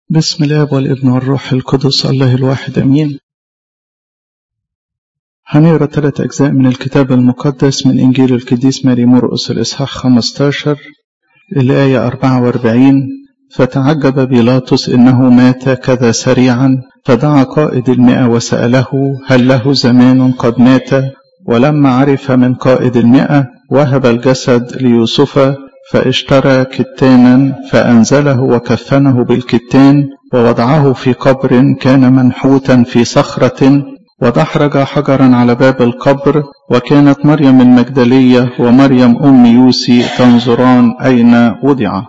بسم الله والابن والروح القدس الله الواحد امين هنقرا ثلاث اجزاء من الكتاب المقدس من انجيل القديس ماري مرقس الاصحاح 15 الايه 44 فتعجب بيلاطس انه مات كذا سريعا فدعا قائد المئة وسأله هل له زمان قد مات ولما عرف من قائد المئة وهب الجسد ليوسف فاشترى كتانا فأنزله وكفنه بالكتان ووضعه في قبر كان منحوتا في صخرة ودحرج حجرا على باب القبر وكانت مريم المجدلية ومريم أم يوسي تنظران أين وضع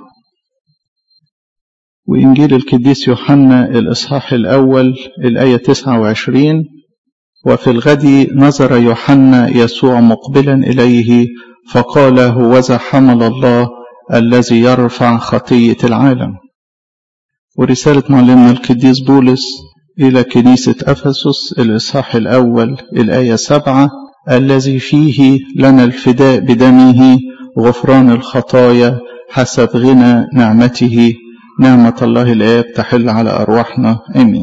وإنجيل القديس يوحنا الإصحاح الأول الآية 29 وفي الغد نظر يوحنا يسوع مقبلا إليه فقال هوذا حمل الله الذي يرفع خطية العالم ورسالة معلمنا القديس بولس إلى كنيسة أفسس الإصحاح الأول الآية سبعة الذي فيه لنا الفداء بدمه غفران الخطايا حسب غنى نعمته نعمة الله الآب تحل على أرواحنا آمين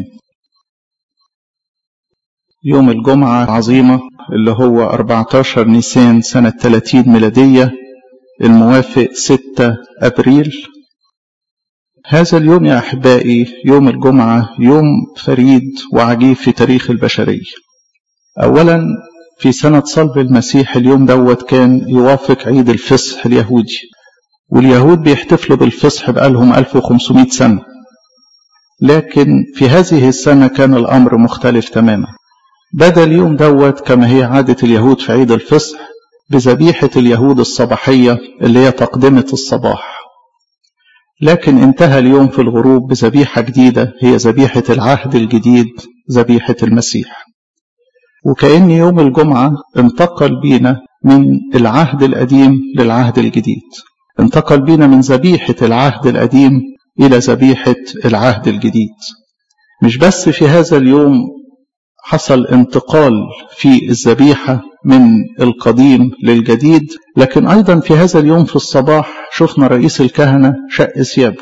يوم الجمعة العظيمة اللي هو 14 نيسان سنة 30 ميلادية الموافق 6 أبريل هذا اليوم يا أحبائي يوم الجمعة يوم فريد وعجيب في تاريخ البشرية أولا في سنة صلب المسيح اليوم دوت كان يوافق عيد الفصح اليهودي واليهود بيحتفلوا بالفصح بقالهم 1500 سنة لكن في هذه السنة كان الأمر مختلف تماما بدا اليوم دوت كما هي عادة اليهود في عيد الفصح بذبيحة اليهود الصباحية اللي هي تقدمة الصباح لكن انتهى اليوم في الغروب بذبيحة جديدة هي ذبيحة العهد الجديد ذبيحة المسيح وكأن يوم الجمعة انتقل بينا من العهد القديم للعهد الجديد انتقل بينا من ذبيحة العهد القديم إلى ذبيحة العهد الجديد مش بس في هذا اليوم حصل انتقال في الذبيحة من القديم للجديد لكن أيضا في هذا اليوم في الصباح شفنا رئيس الكهنة شق ثيابه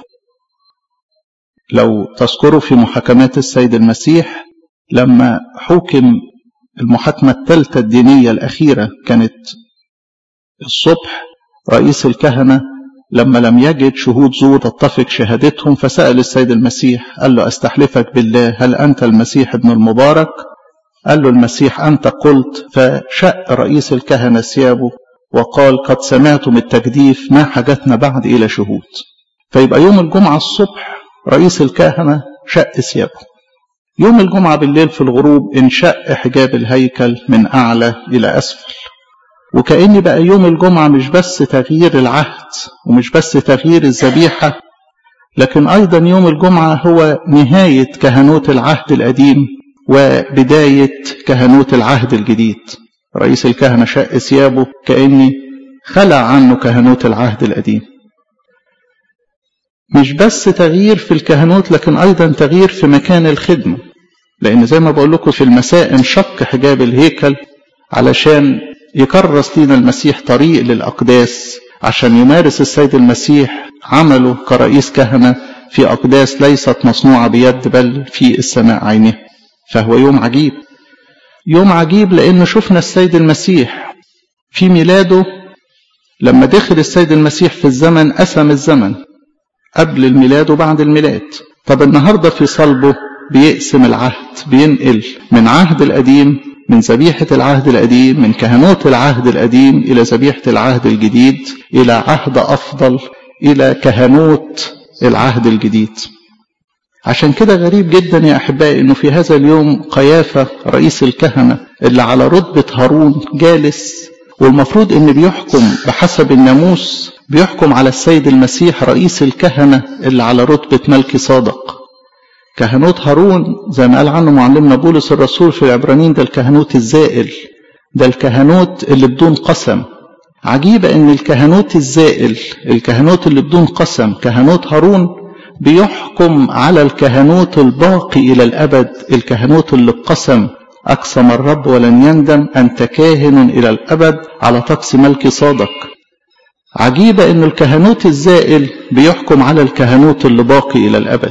لو تذكروا في محاكمات السيد المسيح لما حكم المحاكمة الثالثة الدينية الأخيرة كانت الصبح رئيس الكهنة لما لم يجد شهود زور تتفق شهادتهم فسأل السيد المسيح قال له أستحلفك بالله هل أنت المسيح ابن المبارك قال له المسيح أنت قلت فشق رئيس الكهنة ثيابه وقال قد سمعتم التجديف ما حاجتنا بعد إلى شهود فيبقى يوم الجمعة الصبح رئيس الكهنة شق ثيابه يوم الجمعة بالليل في الغروب انشق حجاب الهيكل من أعلى إلى أسفل وكأن بقى يوم الجمعة مش بس تغيير العهد ومش بس تغيير الذبيحة لكن أيضا يوم الجمعة هو نهاية كهنوت العهد القديم وبداية كهنوت العهد الجديد رئيس الكهنة شق ثيابه كأني خلع عنه كهنوت العهد القديم مش بس تغيير في الكهنوت لكن أيضا تغيير في مكان الخدمة لأن زي ما بقول لكم في المساء انشق حجاب الهيكل علشان يكرس لنا المسيح طريق للأقداس عشان يمارس السيد المسيح عمله كرئيس كهنة في أقداس ليست مصنوعة بيد بل في السماء عينه فهو يوم عجيب يوم عجيب لأن شفنا السيد المسيح في ميلاده لما دخل السيد المسيح في الزمن قسم الزمن قبل الميلاد وبعد الميلاد طب النهاردة في صلبه بيقسم العهد بينقل من عهد القديم من ذبيحة العهد القديم من كهنوت العهد القديم إلى ذبيحة العهد الجديد إلى عهد أفضل إلى كهنوت العهد الجديد عشان كده غريب جدا يا أحبائي أنه في هذا اليوم قيافة رئيس الكهنة اللي على رتبة هارون جالس والمفروض أن بيحكم بحسب الناموس بيحكم على السيد المسيح رئيس الكهنة اللي على رتبة ملك صادق كهنوت هارون زي ما قال عنه معلمنا بولس الرسول في العبرانيين ده الكهنوت الزائل ده الكهنوت اللي بدون قسم عجيبة ان الكهنوت الزائل الكهنوت اللي بدون قسم كهنوت هارون بيحكم على الكهنوت الباقي إلى الأبد الكهنوت اللي بقسم أقسم الرب ولن يندم أنت كاهن إلى الأبد على طقس ملك صادق عجيبة أن الكهنوت الزائل بيحكم على الكهنوت اللي باقي إلى الأبد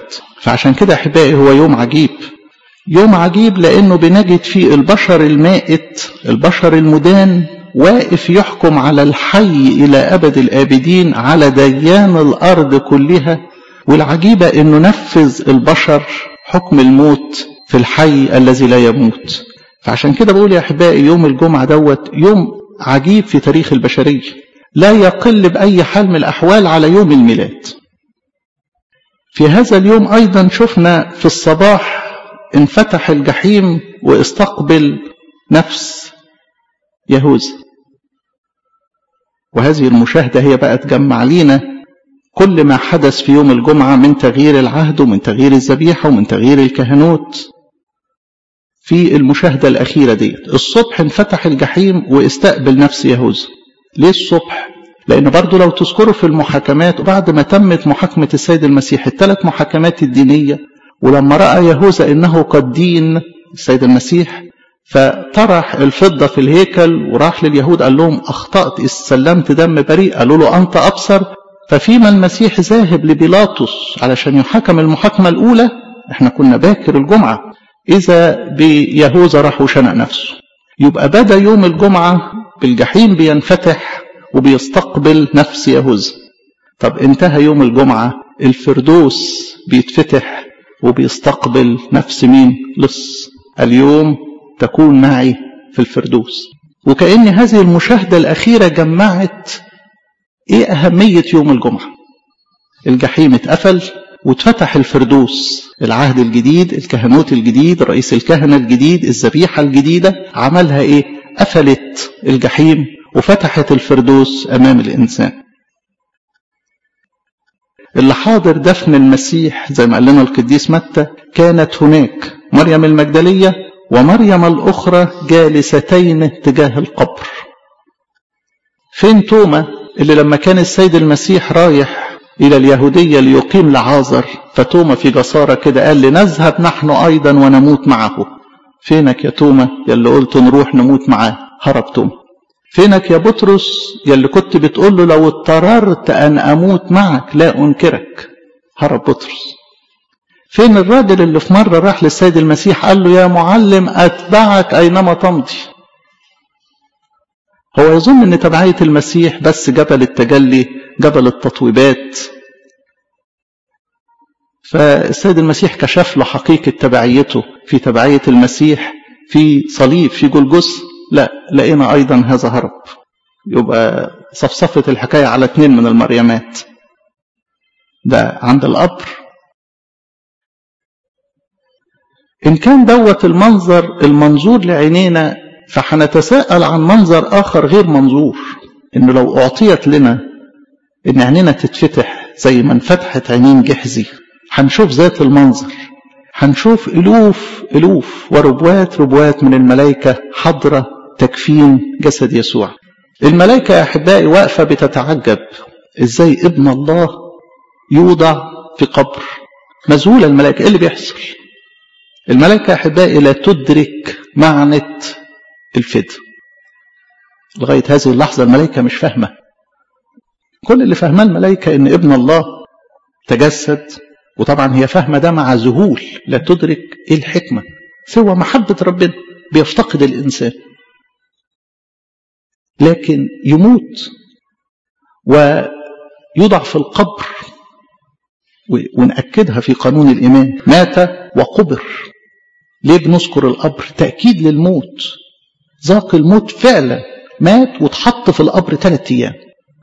فعشان كده أحبائي هو يوم عجيب يوم عجيب لأنه بنجد فيه البشر المائت البشر المدان واقف يحكم على الحي إلى أبد الآبدين على ديان الأرض كلها والعجيبة أنه نفذ البشر حكم الموت في الحي الذي لا يموت فعشان كده بقول يا أحبائي يوم الجمعة دوت يوم عجيب في تاريخ البشرية لا يقل بأي حال من الأحوال على يوم الميلاد في هذا اليوم أيضا شفنا في الصباح انفتح الجحيم واستقبل نفس يهوذا وهذه المشاهدة هي بقى تجمع لينا كل ما حدث في يوم الجمعة من تغيير العهد ومن تغيير الذبيحة ومن تغيير الكهنوت في المشاهدة الأخيرة دي الصبح انفتح الجحيم واستقبل نفس يهوذا ليه الصبح؟ لأن برضو لو تذكروا في المحاكمات بعد ما تمت محاكمة السيد المسيح الثلاث محاكمات الدينية ولما رأى يهوذا إنه قد دين السيد المسيح فطرح الفضة في الهيكل وراح لليهود قال لهم أخطأت استسلمت دم بريء قالوا له أنت أبصر ففيما المسيح ذاهب لبيلاطس علشان يحكم المحاكمة الأولى احنا كنا باكر الجمعة إذا بيهوذا راح وشنق نفسه يبقى بدا يوم الجمعة بالجحيم بينفتح وبيستقبل نفس يهوذا طب انتهى يوم الجمعة الفردوس بيتفتح وبيستقبل نفس مين لص اليوم تكون معي في الفردوس وكأن هذه المشاهدة الأخيرة جمعت إيه أهمية يوم الجمعة الجحيم اتقفل واتفتح الفردوس العهد الجديد الكهنوت الجديد رئيس الكهنة الجديد الذبيحة الجديدة عملها إيه قفلت الجحيم وفتحت الفردوس أمام الإنسان اللي حاضر دفن المسيح زي ما قال لنا القديس متى كانت هناك مريم المجدلية ومريم الأخرى جالستين تجاه القبر فين توما اللي لما كان السيد المسيح رايح إلى اليهودية ليقيم لعازر فتوما في جسارة كده قال لنذهب نحن أيضا ونموت معه فينك يا توما يلي قلت نروح نموت معاه هرب توما فينك يا بطرس يلي كنت بتقول له لو اضطررت أن أموت معك لا أنكرك هرب بطرس فين الراجل اللي في مرة راح للسيد المسيح قال له يا معلم أتبعك أينما تمضي هو يظن ان تبعية المسيح بس جبل التجلي جبل التطويبات فالسيد المسيح كشف له حقيقة تبعيته في تبعية المسيح في صليب في جلجس لا لقينا أيضا هذا هرب يبقى صفصفة الحكاية على اثنين من المريمات ده عند القبر إن كان دوت المنظر المنظور لعينينا فحنتساءل عن منظر آخر غير منظور إنه لو أعطيت لنا إن عينينا تتفتح زي ما انفتحت عينين جحزي هنشوف ذات المنظر هنشوف ألوف ألوف وربوات ربوات من الملائكة حضرة تكفين جسد يسوع الملائكة يا أحبائي واقفة بتتعجب إزاي ابن الله يوضع في قبر مذهولة الملائكة إيه اللي بيحصل الملائكة يا أحبائي لا تدرك معنى الفداء لغاية هذه اللحظة الملائكة مش فاهمة كل اللي فاهماه الملائكة إن ابن الله تجسد وطبعا هي فاهمة ده مع ذهول لا تدرك إيه الحكمة سوى محبة ربنا بيفتقد الإنسان لكن يموت ويوضع في القبر ونأكدها في قانون الإيمان مات وقبر ليه بنذكر القبر تأكيد للموت ذاق الموت فعلا مات واتحط في القبر ثلاثة أيام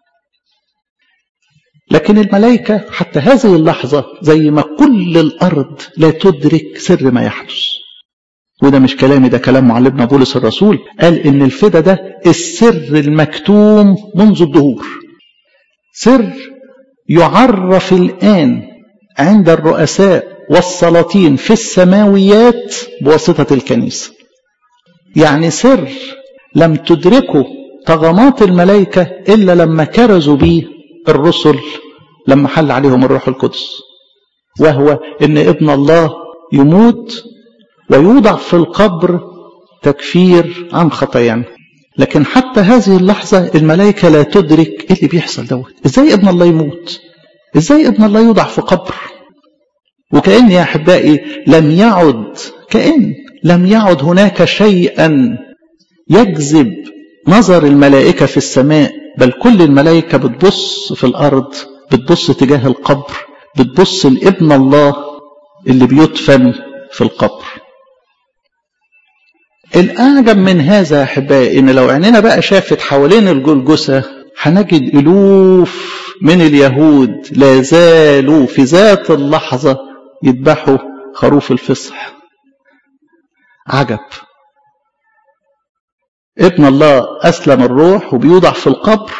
لكن الملائكة حتى هذه اللحظة زي ما كل الأرض لا تدرك سر ما يحدث وده مش كلامي ده كلام معلمنا بولس الرسول قال إن الفدا ده السر المكتوم منذ الدهور سر يعرف الآن عند الرؤساء والسلاطين في السماويات بواسطة الكنيسة يعني سر لم تدركه طغمات الملائكة إلا لما كرزوا به الرسل لما حل عليهم الروح القدس وهو إن ابن الله يموت ويوضع في القبر تكفير عن خطايانا لكن حتى هذه اللحظة الملائكة لا تدرك ايه اللي بيحصل دوت ازاي ابن الله يموت ازاي ابن الله يوضع في قبر وكأن يا أحبائي لم يعد كأن لم يعد هناك شيئا يجذب نظر الملائكة في السماء بل كل الملائكة بتبص في الأرض بتبص تجاه القبر بتبص لابن الله اللي بيدفن في القبر الأعجب من هذا يا أحبائي إن لو عيننا بقى شافت حوالين الجلجسة هنجد ألوف من اليهود لا زالوا في ذات اللحظة يذبحوا خروف الفصح عجب ابن الله أسلم الروح وبيوضع في القبر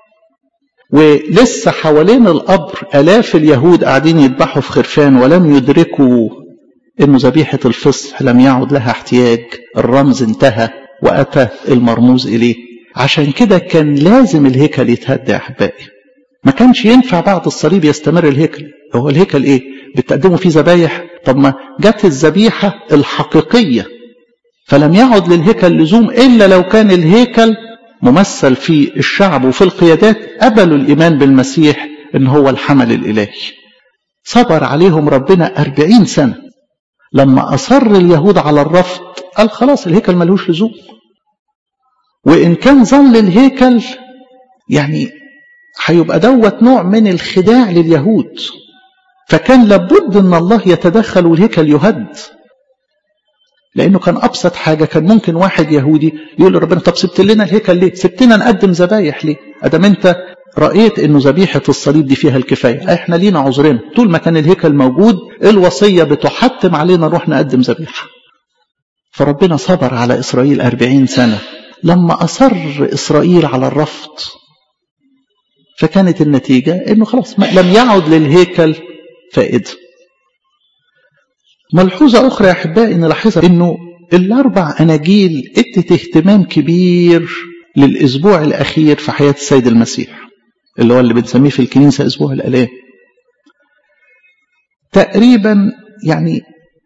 ولسه حوالين القبر آلاف اليهود قاعدين يذبحوا في خرفان ولم يدركوا إنه ذبيحة الفصح لم يعد لها احتياج الرمز انتهى وأتى المرموز إليه عشان كده كان لازم الهيكل يتهد يا أحبائي ما كانش ينفع بعد الصليب يستمر الهيكل هو الهيكل إيه بتقدموا فيه ذبايح طب ما جت الذبيحة الحقيقية فلم يعد للهيكل لزوم إلا لو كان الهيكل ممثل في الشعب وفي القيادات قبلوا الإيمان بالمسيح إن هو الحمل الإلهي صبر عليهم ربنا أربعين سنة لما أصر اليهود على الرفض قال خلاص الهيكل ملوش لزوم وإن كان ظل الهيكل يعني هيبقى دوت نوع من الخداع لليهود فكان لابد ان الله يتدخل والهيكل يهد لانه كان ابسط حاجه كان ممكن واحد يهودي يقول لربنا طب سبت لنا الهيكل ليه سبتنا نقدم ذبايح ليه ادام انت رايت انه ذبيحه الصليب دي فيها الكفايه احنا لينا عذرنا طول ما كان الهيكل موجود الوصيه بتحتم علينا نروح نقدم ذبيحه فربنا صبر على اسرائيل أربعين سنه لما اصر اسرائيل على الرفض فكانت النتيجه انه خلاص لم يعد للهيكل فائده ملحوظة أخرى يا أحبائي نلاحظها إنه الأربع أناجيل ادت اهتمام كبير للأسبوع الأخير في حياة السيد المسيح اللي هو اللي بنسميه في الكنيسة أسبوع الآلام تقريبا يعني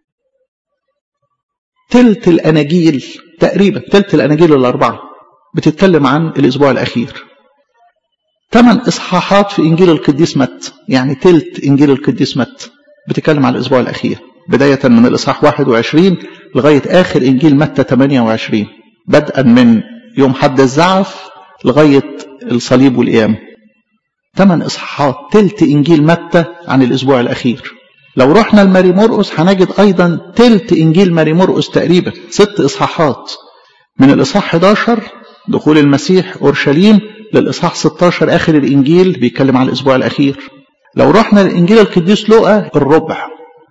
تلت الأناجيل تقريبا تلت الأناجيل الأربعة بتتكلم عن الأسبوع الأخير ثمان إصحاحات في إنجيل القديس متى يعني تلت إنجيل القديس متى بتتكلم عن الأسبوع الأخير بداية من الإصحاح 21 لغاية آخر إنجيل متى 28 بدءا من يوم حد الزعف لغاية الصليب والقيامة ثمان إصحاحات تلت إنجيل متى عن الأسبوع الأخير لو رحنا لماري مرقس هنجد أيضا تلت إنجيل ماري مرقس تقريبا ست إصحاحات من الإصحاح 11 دخول المسيح أورشليم للإصحاح 16 آخر الإنجيل بيتكلم عن الأسبوع الأخير لو رحنا لإنجيل القديس لوقا الربع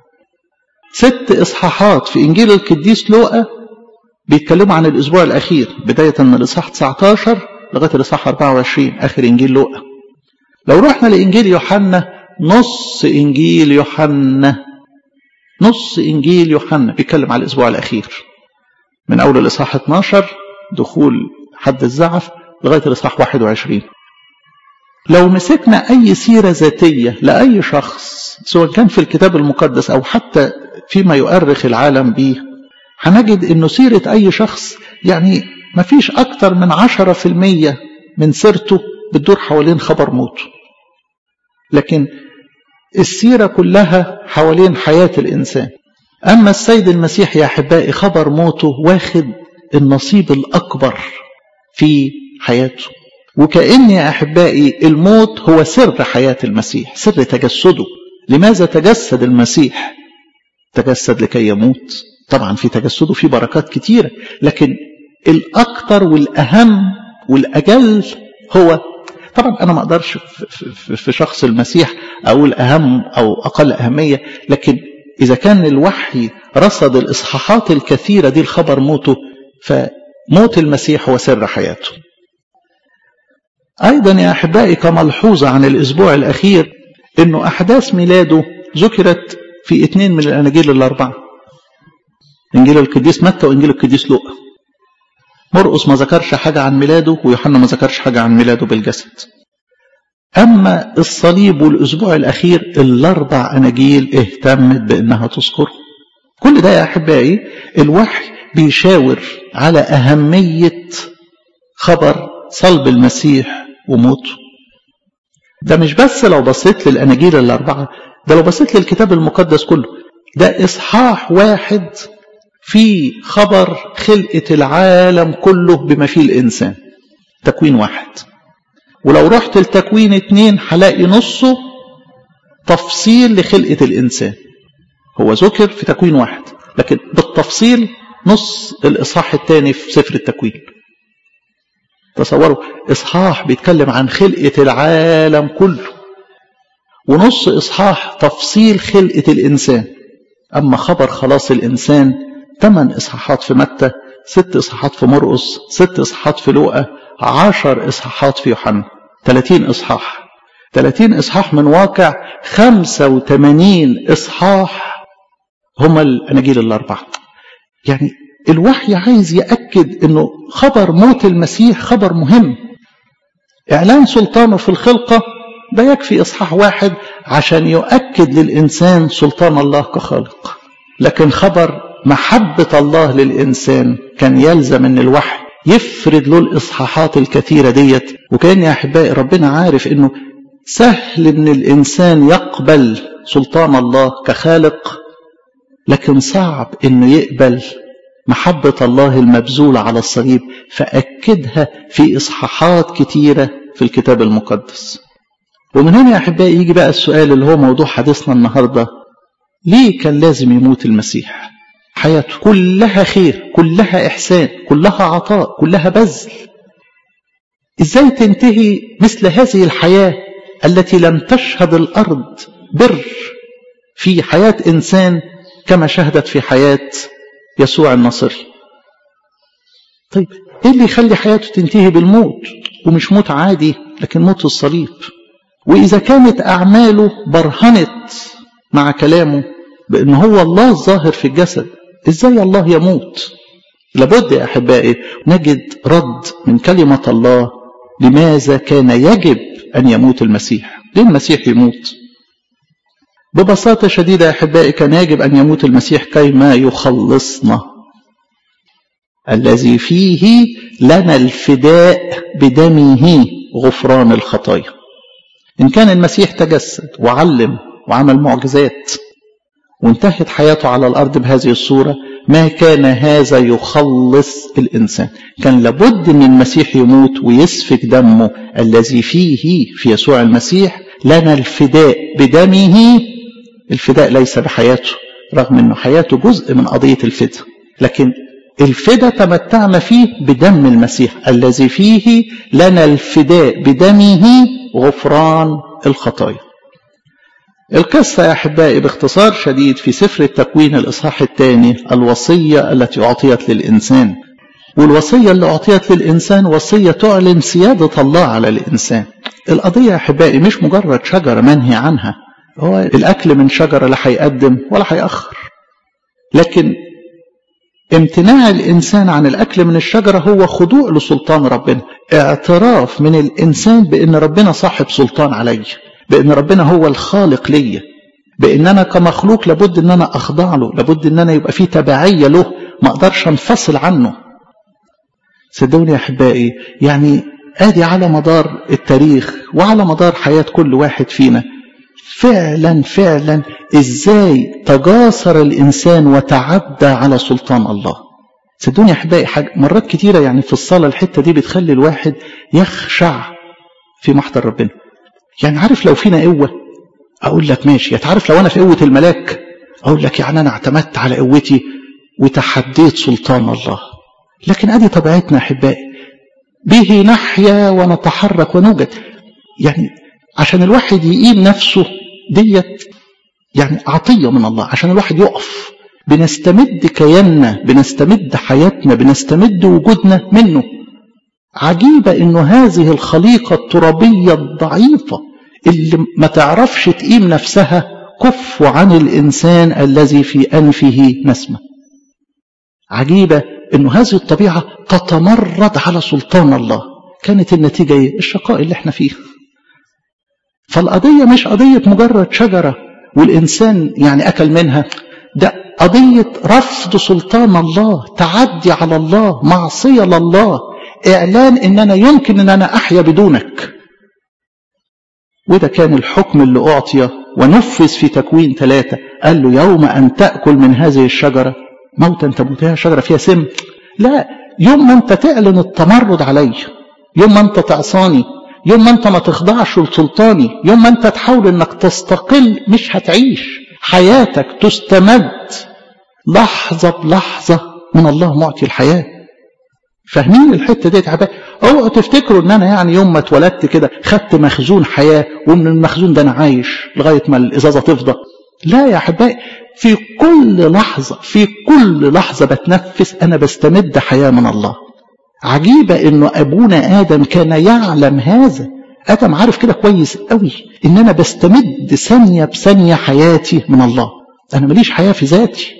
ست إصحاحات في إنجيل القديس لوقا بيتكلموا عن الأسبوع الأخير بداية من الإصحاح 19 لغاية الإصحاح 24 آخر إنجيل لوقا لو رحنا لإنجيل يوحنا نص إنجيل يوحنا نص إنجيل يوحنا بيتكلم على الأسبوع الأخير من أول الإصحاح 12 دخول حد الزعف لغاية الإصحاح 21 لو مسكنا أي سيرة ذاتية لأي شخص سواء كان في الكتاب المقدس أو حتى فيما يؤرخ العالم به هنجد أنه سيرة أي شخص يعني ما فيش أكتر من عشرة في المية من سيرته بتدور حوالين خبر موته لكن السيرة كلها حوالين حياة الإنسان أما السيد المسيح يا أحبائي خبر موته واخد النصيب الأكبر في حياته وكأن يا أحبائي الموت هو سر حياة المسيح سر تجسده لماذا تجسد المسيح تجسد لكي يموت طبعا في تجسده في بركات كتيرة لكن الأكثر والأهم والأجل هو طبعا أنا ما أقدرش في شخص المسيح أقول أهم أو أقل أهمية لكن إذا كان الوحي رصد الإصحاحات الكثيرة دي الخبر موته فموت المسيح هو سر حياته أيضا يا أحبائي كملحوظة عن الأسبوع الأخير أنه أحداث ميلاده ذكرت في اثنين من الأناجيل الأربعة إنجيل القديس متى وإنجيل القديس لوقا مرقس ما ذكرش حاجة عن ميلاده ويوحنا ما ذكرش حاجة عن ميلاده بالجسد أما الصليب والأسبوع الأخير الأربع أناجيل اهتمت بأنها تذكره كل ده يا أحبائي الوحي بيشاور على أهمية خبر صلب المسيح وموته ده مش بس لو بصيت للأناجيل الأربعة ده لو بصيت للكتاب المقدس كله ده إصحاح واحد في خبر خلقة العالم كله بما فيه الإنسان تكوين واحد ولو رحت لتكوين اتنين هلاقي نصه تفصيل لخلقة الإنسان هو ذكر في تكوين واحد لكن بالتفصيل نص الإصحاح الثاني في سفر التكوين تصوروا إصحاح بيتكلم عن خلقة العالم كله ونص إصحاح تفصيل خلقة الإنسان أما خبر خلاص الإنسان ثمان إصحاحات في متى ست إصحاحات في مرقس ست إصحاحات في لوقا عشر إصحاحات في يوحنا 30 إصحاح 30 إصحاح من واقع 85 إصحاح هما الأناجيل الأربعة يعني الوحي عايز يأكد أنه خبر موت المسيح خبر مهم إعلان سلطانه في الخلقة ده يكفي إصحاح واحد عشان يؤكد للإنسان سلطان الله كخالق لكن خبر محبة الله للإنسان كان يلزم أن الوحي يفرد له الإصحاحات الكثيرة ديت وكان يا أحبائي ربنا عارف أنه سهل أن الإنسان يقبل سلطان الله كخالق لكن صعب أنه يقبل محبة الله المبذولة على الصليب فأكدها في إصحاحات كتيرة في الكتاب المقدس ومن هنا يا أحبائي يجي بقى السؤال اللي هو موضوع حديثنا النهاردة ليه كان لازم يموت المسيح حياته كلها خير كلها إحسان كلها عطاء كلها بذل إزاي تنتهي مثل هذه الحياة التي لم تشهد الأرض بر في حياة إنسان كما شهدت في حياة يسوع الناصري طيب ايه اللي يخلي حياته تنتهي بالموت ومش موت عادي لكن موت الصليب واذا كانت اعماله برهنت مع كلامه بان هو الله الظاهر في الجسد ازاي الله يموت لابد يا احبائي نجد رد من كلمه الله لماذا كان يجب ان يموت المسيح ليه المسيح يموت ببساطة شديدة يا أحبائي كان يجب أن يموت المسيح كيما يخلصنا الذي فيه لنا الفداء بدمه غفران الخطايا إن كان المسيح تجسد وعلم وعمل معجزات وانتهت حياته على الأرض بهذه الصورة ما كان هذا يخلص الإنسان كان لابد أن المسيح يموت ويسفك دمه الذي فيه في يسوع المسيح لنا الفداء بدمه الفداء ليس بحياته رغم أنه حياته جزء من قضية الفداء لكن الفداء تمتعنا فيه بدم المسيح الذي فيه لنا الفداء بدمه غفران الخطايا القصة يا أحبائي باختصار شديد في سفر التكوين الإصحاح الثاني الوصية التي أعطيت للإنسان والوصية اللي أعطيت للإنسان وصية تعلن سيادة الله على الإنسان القضية يا أحبائي مش مجرد شجرة منهي عنها هو الأكل من شجرة لا هيقدم ولا هيأخر لكن امتناع الإنسان عن الأكل من الشجرة هو خضوع لسلطان ربنا اعتراف من الإنسان بأن ربنا صاحب سلطان علي بأن ربنا هو الخالق لي بأن أنا كمخلوق لابد أن أنا أخضع له لابد أن أنا يبقى في تبعية له ما أقدرش أنفصل عنه صدقوني يا أحبائي يعني آدي على مدار التاريخ وعلى مدار حياة كل واحد فينا فعلا فعلا ازاي تجاسر الانسان وتعدى على سلطان الله صدقوني يا احبائي حاجة مرات كتيره يعني في الصلاه الحته دي بتخلي الواحد يخشع في محضر ربنا يعني عارف لو فينا قوه اقول لك ماشي تعرف لو انا في قوه الملاك اقول لك يعني انا اعتمدت على قوتي وتحديت سلطان الله لكن ادي طبيعتنا احبائي به نحيا ونتحرك ونوجد يعني عشان الواحد يقيم نفسه ديت يعني عطية من الله عشان الواحد يقف بنستمد كياننا بنستمد حياتنا بنستمد وجودنا منه عجيبة انه هذه الخليقة الترابية الضعيفة اللي ما تعرفش تقيم نفسها كف عن الإنسان الذي في أنفه نسمة عجيبة انه هذه الطبيعة تتمرد على سلطان الله كانت النتيجة ايه الشقاء اللي احنا فيه فالقضية مش قضية مجرد شجرة والإنسان يعني أكل منها ده قضية رفض سلطان الله تعدي على الله معصية لله إعلان إن أنا يمكن إن أنا أحيا بدونك وده كان الحكم اللي أعطي ونفذ في تكوين ثلاثة قال له يوم أن تأكل من هذه الشجرة موتا تموت هي شجرة فيها سم لا يوم ما أنت تعلن التمرد علي يوم ما أنت تعصاني يوم ما أنت ما تخضعش لسلطاني يوم ما أنت تحاول أنك تستقل مش هتعيش حياتك تستمد لحظة بلحظة من الله معطي الحياة فاهمين الحته ديت يا حبايبي اوعوا تفتكروا ان انا يعني يوم ما اتولدت كده خدت مخزون حياه ومن المخزون ده انا عايش لغايه ما الازازه تفضى لا يا احبائي في كل لحظه في كل لحظه بتنفس انا بستمد حياه من الله عجيبه انه ابونا ادم كان يعلم هذا ادم عارف كده كويس قوي ان انا بستمد ثانيه بثانيه حياتي من الله انا ماليش حياه في ذاتي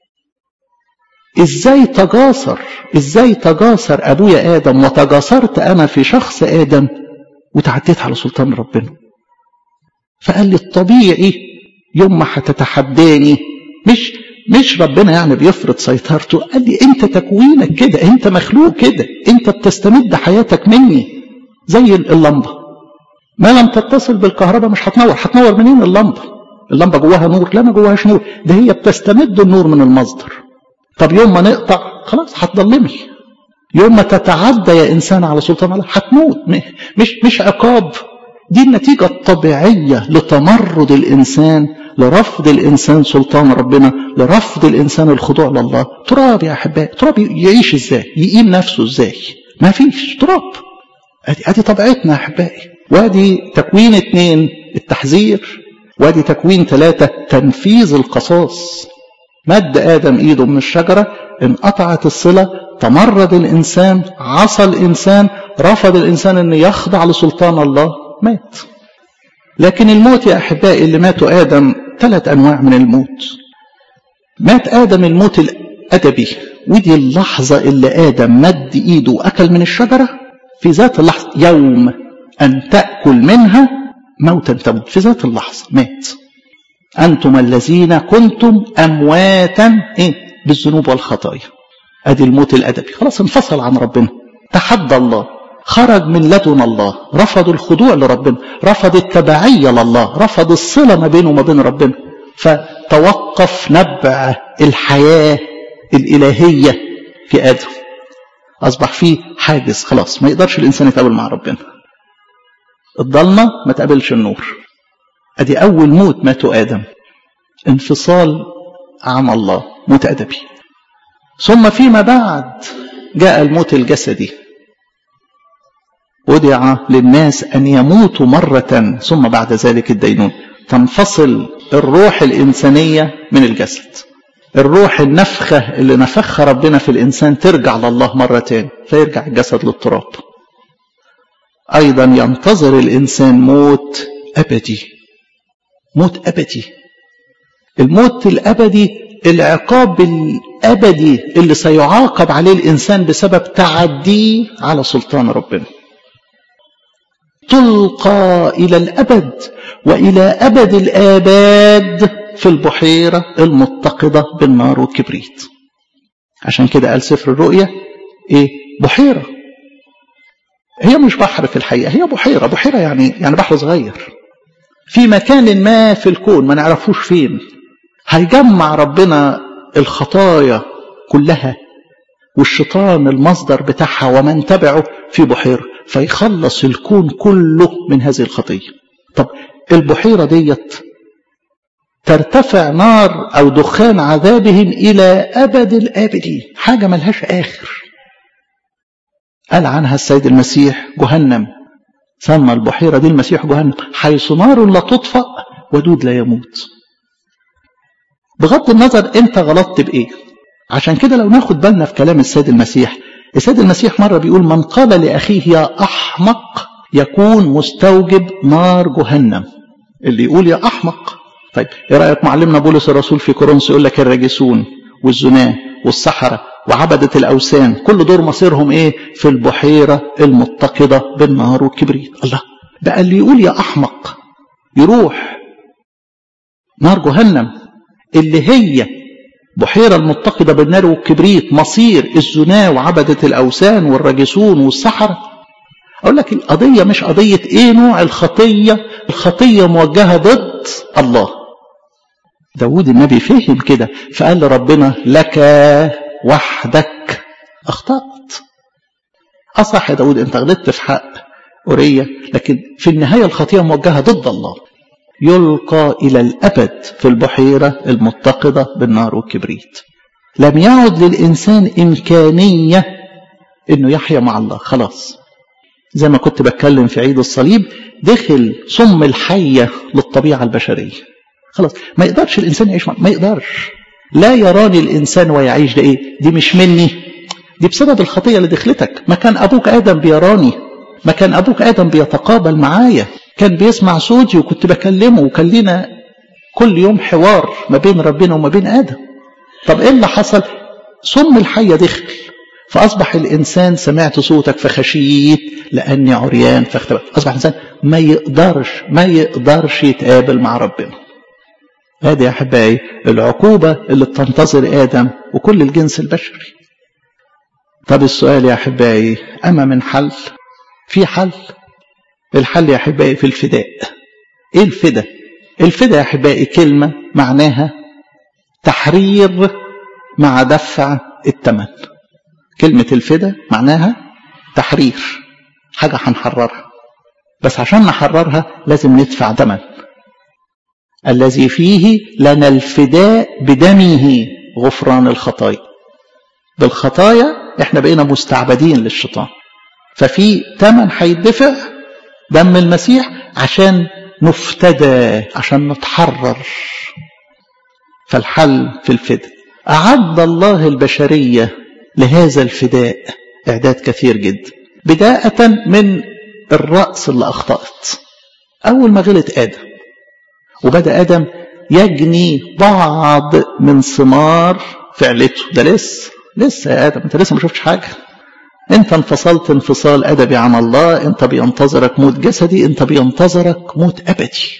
ازاي تجاسر ازاي تجاسر ابويا ادم وتجاسرت انا في شخص ادم وتعديت على سلطان ربنا فقال لي الطبيعي يوم ما هتتحداني مش مش ربنا يعني بيفرض سيطرته قال لي انت تكوينك كده انت مخلوق كده انت بتستمد حياتك مني زي اللمبه ما لم تتصل بالكهرباء مش هتنور هتنور منين اللمبه اللمبه جواها نور لا ما جواهاش نور ده هي بتستمد النور من المصدر طب يوم ما نقطع خلاص هتضلمي يوم ما تتعدى يا انسان على سلطان الله هتموت مش مش عقاب دي النتيجة الطبيعية لتمرد الإنسان لرفض الإنسان سلطان ربنا لرفض الإنسان الخضوع لله تراب يا أحبائي تراب يعيش إزاي يقيم نفسه إزاي ما فيش تراب أدي, أدي طبيعتنا يا أحبائي وادي تكوين اتنين التحذير وادي تكوين ثلاثة تنفيذ القصاص مد آدم إيده من الشجرة انقطعت الصلة تمرد الإنسان عصى الإنسان رفض الإنسان أن يخضع لسلطان الله مات لكن الموت يا أحبائي اللي ماتوا آدم ثلاث أنواع من الموت مات آدم الموت الأدبي ودي اللحظة اللي آدم مد إيده وأكل من الشجرة في ذات اللحظة يوم أن تأكل منها موتا تموت في ذات اللحظة مات أنتم الذين كنتم أمواتا إيه؟ بالذنوب والخطايا أدي الموت الأدبي خلاص انفصل عن ربنا تحدى الله خرج من لدن الله رفض الخضوع لربنا رفض التبعية لله رفض الصلة ما بينه وما بين ربنا فتوقف نبع الحياة الإلهية في آدم أصبح فيه حاجز خلاص ما يقدرش الإنسان يتقابل مع ربنا الضلمة ما تقابلش النور ادي اول موت ماتوا ادم انفصال عن الله موت ادبي ثم فيما بعد جاء الموت الجسدي ودع للناس ان يموتوا مره ثم بعد ذلك الدينون تنفصل الروح الانسانيه من الجسد الروح النفخه اللي نفخها ربنا في الانسان ترجع لله مره تاني فيرجع الجسد للتراب ايضا ينتظر الانسان موت ابدي موت أبدي الموت الأبدي العقاب الأبدي اللي سيعاقب عليه الإنسان بسبب تعديه على سلطان ربنا تلقى إلى الأبد وإلى أبد الآباد في البحيرة المتقدة بالنار والكبريت عشان كده قال سفر الرؤيا إيه بحيرة هي مش بحر في الحقيقة هي بحيرة بحيرة يعني يعني بحر صغير في مكان ما في الكون ما نعرفوش فين هيجمع ربنا الخطايا كلها والشيطان المصدر بتاعها ومن تبعه في بحيرة فيخلص الكون كله من هذه الخطية طب البحيرة ديت ترتفع نار أو دخان عذابهم إلى أبد الآبدين حاجة ملهاش آخر قال عنها السيد المسيح جهنم سمى البحيرة دي المسيح جهنم حيث نار لا تطفأ ودود لا يموت بغض النظر انت غلطت بايه عشان كده لو ناخد بالنا في كلام السيد المسيح السيد المسيح مرة بيقول من قال لأخيه يا أحمق يكون مستوجب نار جهنم اللي يقول يا أحمق طيب ايه رأيك معلمنا بولس الرسول في كورنثوس يقول لك الراجسون والزناه والسحرة وعبدة الأوثان كل دور مصيرهم إيه في البحيرة المتقدة بالنار والكبريت الله بقى اللي يقول يا أحمق يروح نار جهنم اللي هي بحيرة المتقدة بالنار والكبريت مصير الزنا وعبدة الأوثان والراجسون والسحرة أقول لك القضية مش قضية إيه نوع الخطية الخطية موجهة ضد الله داود النبي فهم كده فقال لربنا لك وحدك أخطأت أصح يا داود أنت غلطت في حق أورية لكن في النهاية الخطية موجهة ضد الله يلقى إلى الأبد في البحيرة المتقدة بالنار والكبريت لم يعد للإنسان إمكانية إنه يحيا مع الله خلاص زي ما كنت بتكلم في عيد الصليب دخل سم الحية للطبيعة البشرية خلاص ما يقدرش الإنسان يعيش مع ما يقدرش لا يراني الإنسان ويعيش ده إيه دي مش مني دي بسبب الخطية اللي دخلتك ما كان أبوك آدم بيراني ما كان أبوك آدم بيتقابل معايا كان بيسمع صوتي وكنت بكلمه وكان لنا كل يوم حوار ما بين ربنا وما بين آدم طب إيه اللي حصل سم الحية دخل فأصبح الإنسان سمعت صوتك فخشيت لأني عريان فاختبأت أصبح الإنسان ما يقدرش ما يقدرش يتقابل مع ربنا هذه يا أحبائي العقوبة اللي بتنتظر آدم وكل الجنس البشري طب السؤال يا أحبائي أما من حل في حل الحل يا أحبائي في الفداء إيه الفداء الفداء يا أحبائي كلمة معناها تحرير مع دفع الثمن كلمة الفداء معناها تحرير حاجة هنحررها بس عشان نحررها لازم ندفع ثمن الذي فيه لنا الفداء بدمه غفران الخطايا بالخطايا احنا بقينا مستعبدين للشيطان ففي ثمن هيدفع دم المسيح عشان نفتدى عشان نتحرر فالحل في الفداء أعد الله البشرية لهذا الفداء إعداد كثير جدا بداية من الرأس اللي أخطأت أول ما غلط آدم وبدأ آدم يجني بعض من ثمار فعلته ده لسه لسه يا آدم أنت لسه ما شفتش حاجة أنت انفصلت انفصال أدبي عن الله أنت بينتظرك موت جسدي أنت بينتظرك موت أبدي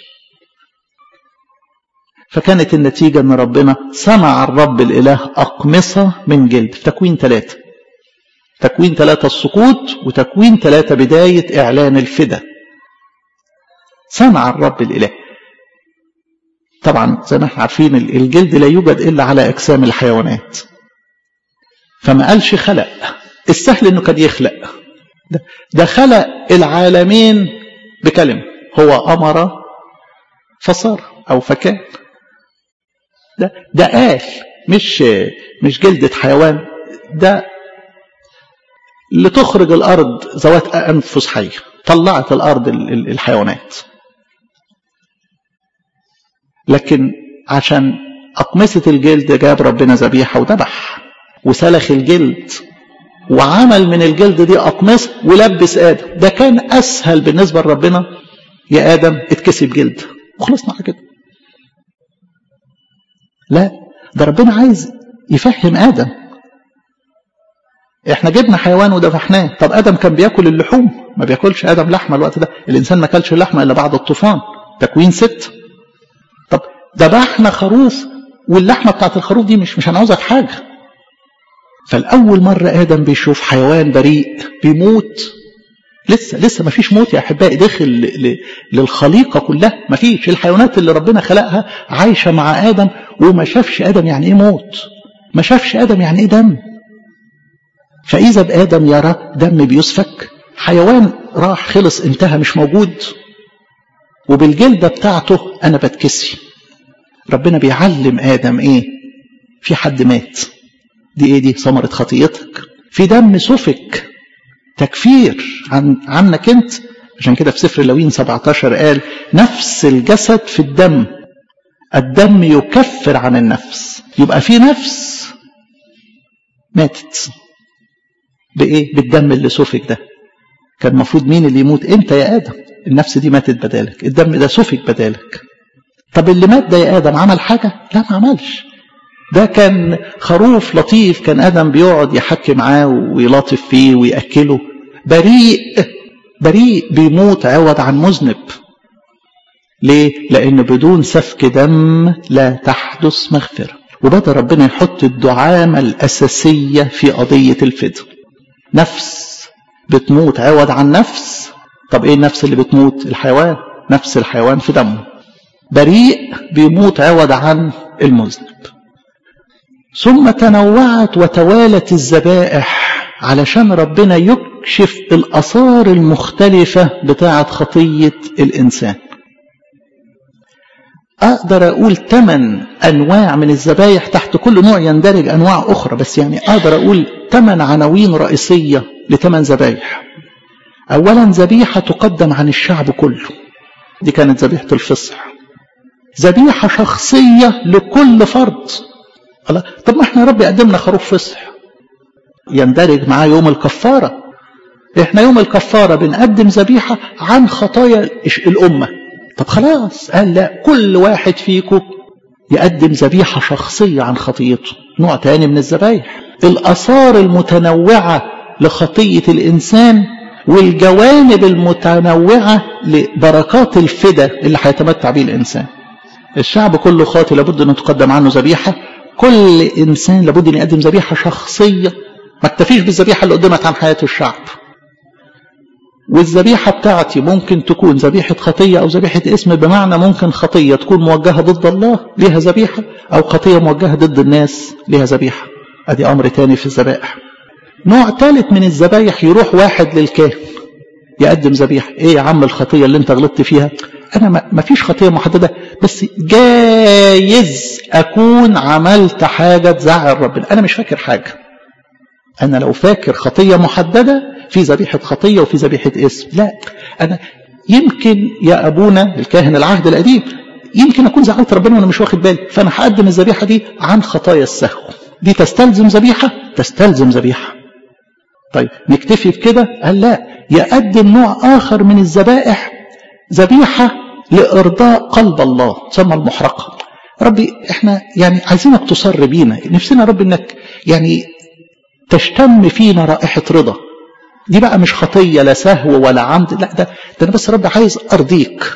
فكانت النتيجة أن ربنا صنع الرب الإله أقمصة من جلد في تكوين ثلاثة تكوين ثلاثة السقوط وتكوين ثلاثة بداية إعلان الفدا صنع الرب الإله طبعا زي ما احنا عارفين الجلد لا يوجد إلا على أجسام الحيوانات فما قالش خلق السهل انه كان يخلق ده, ده خلق العالمين بكلمة هو أمر فصار أو فكان ده ده قال مش مش جلدة حيوان ده لتخرج الأرض ذوات أنفس حية طلعت الأرض الحيوانات لكن عشان أقمصة الجلد جاب ربنا ذبيحة وذبح وسلخ الجلد وعمل من الجلد دي أقمصة ولبس آدم ده كان أسهل بالنسبة لربنا يا آدم اتكسب جلد وخلصنا على كده لا ده ربنا عايز يفهم آدم احنا جبنا حيوان وذبحناه طب آدم كان بياكل اللحوم ما بياكلش آدم لحمة الوقت ده الإنسان ما كلش اللحمة إلا بعد الطوفان تكوين ست طب ذبحنا خروف واللحمة بتاعت الخروف دي مش مش هنعوزها في حاجة فالأول مرة آدم بيشوف حيوان بريء بيموت لسه لسه ما فيش موت يا أحبائي داخل للخليقة كلها ما فيش الحيوانات اللي ربنا خلقها عايشة مع آدم وما شافش آدم يعني إيه موت ما شافش آدم يعني إيه دم فإذا بآدم يرى دم بيسفك حيوان راح خلص انتهى مش موجود وبالجلدة بتاعته أنا بتكسي ربنا بيعلم آدم إيه في حد مات دي إيه دي ثمرة خطيتك في دم سفك تكفير عن عنك انت عشان كده في سفر لوين 17 قال نفس الجسد في الدم الدم يكفر عن النفس يبقى في نفس ماتت بايه بالدم اللي سفك ده كان المفروض مين اللي يموت انت يا ادم النفس دي ماتت بدالك الدم ده سفك بدالك طب اللي مات ده يا ادم عمل حاجه لا ما عملش ده كان خروف لطيف كان ادم بيقعد يحكي معاه ويلاطف فيه وياكله بريء بريء بيموت عوض عن مذنب ليه لان بدون سفك دم لا تحدث مغفره وبدا ربنا يحط الدعامه الاساسيه في قضيه الفداء نفس بتموت عوض عن نفس طب ايه النفس اللي بتموت الحيوان نفس الحيوان في دمه بريء بيموت عوض عن المذنب ثم تنوعت وتوالت الذبائح علشان ربنا يكشف الآثار المختلفة بتاعة خطية الإنسان أقدر أقول ثمان أنواع من الذبايح تحت كل نوع يندرج أنواع أخرى بس يعني أقدر أقول ثمان عناوين رئيسية لثمان ذبايح أولا ذبيحة تقدم عن الشعب كله دي كانت ذبيحة الفصح ذبيحة شخصية لكل فرد الله طب ما احنا يا رب قدمنا خروف فصح يندرج معاه يوم الكفارة احنا يوم الكفارة بنقدم ذبيحة عن خطايا الأمة طب خلاص قال لا كل واحد فيكم يقدم ذبيحة شخصية عن خطيته نوع تاني من الذبايح الآثار المتنوعة لخطية الإنسان والجوانب المتنوعة لبركات الفدا اللي هيتمتع به الإنسان الشعب كله خاطي لابد أن تقدم عنه ذبيحة كل إنسان لابد أن يقدم ذبيحة شخصية ما اكتفيش بالذبيحة اللي قدمت عن حياة الشعب والذبيحة بتاعتي ممكن تكون ذبيحة خطية أو ذبيحة اسم بمعنى ممكن خطية تكون موجهة ضد الله ليها ذبيحة أو خطية موجهة ضد الناس ليها ذبيحة أدي أمر تاني في الذبائح نوع ثالث من الذبايح يروح واحد للكاهن يقدم ذبيحة ايه يا عم الخطية اللي انت غلطت فيها انا ما فيش خطية محددة بس جايز اكون عملت حاجة تزعل ربنا انا مش فاكر حاجة انا لو فاكر خطية محددة في ذبيحة خطية وفي ذبيحة اسم لا انا يمكن يا ابونا الكاهن العهد القديم يمكن اكون زعلت ربنا وانا مش واخد بالي فانا هقدم الذبيحة دي عن خطايا السهو دي تستلزم ذبيحة تستلزم ذبيحة طيب نكتفي بكده قال لا يقدم نوع آخر من الذبائح ذبيحة لإرضاء قلب الله تسمى المحرقة ربي احنا يعني عايزينك تصر بينا نفسنا يا رب انك يعني تشتم فينا رائحة رضا دي بقى مش خطية لا سهو ولا عمد لا ده, ده انا بس رب عايز ارضيك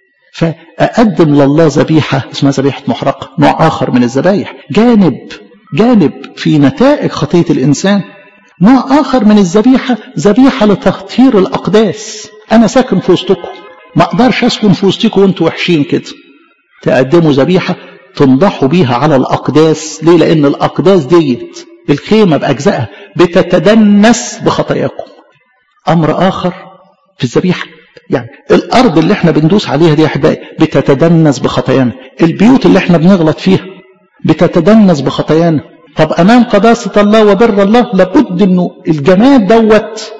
فأقدم لله ذبيحة اسمها ذبيحة محرقة نوع آخر من الذبايح جانب جانب في نتائج خطية الإنسان نوع آخر من الذبيحة ذبيحة لتطهير الأقداس أنا ساكن في وسطكم ما أقدرش أسكن في وسطكم وأنتوا وحشين كده تقدموا ذبيحة تنضحوا بيها على الأقداس ليه لأن الأقداس ديت الخيمة بأجزائها بتتدنس بخطاياكم أمر آخر في الذبيحة يعني الأرض اللي احنا بندوس عليها دي يا أحبائي بتتدنس بخطايانا البيوت اللي احنا بنغلط فيها بتتدنس بخطايانا طب أمام قداسة الله وبر الله لابد أنه الجماد دوت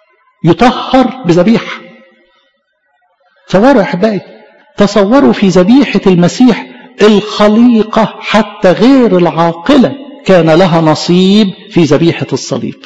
يطهر بذبيحة تصوروا يا أحبائي تصوروا في ذبيحة المسيح الخليقة حتى غير العاقلة كان لها نصيب في ذبيحة الصليب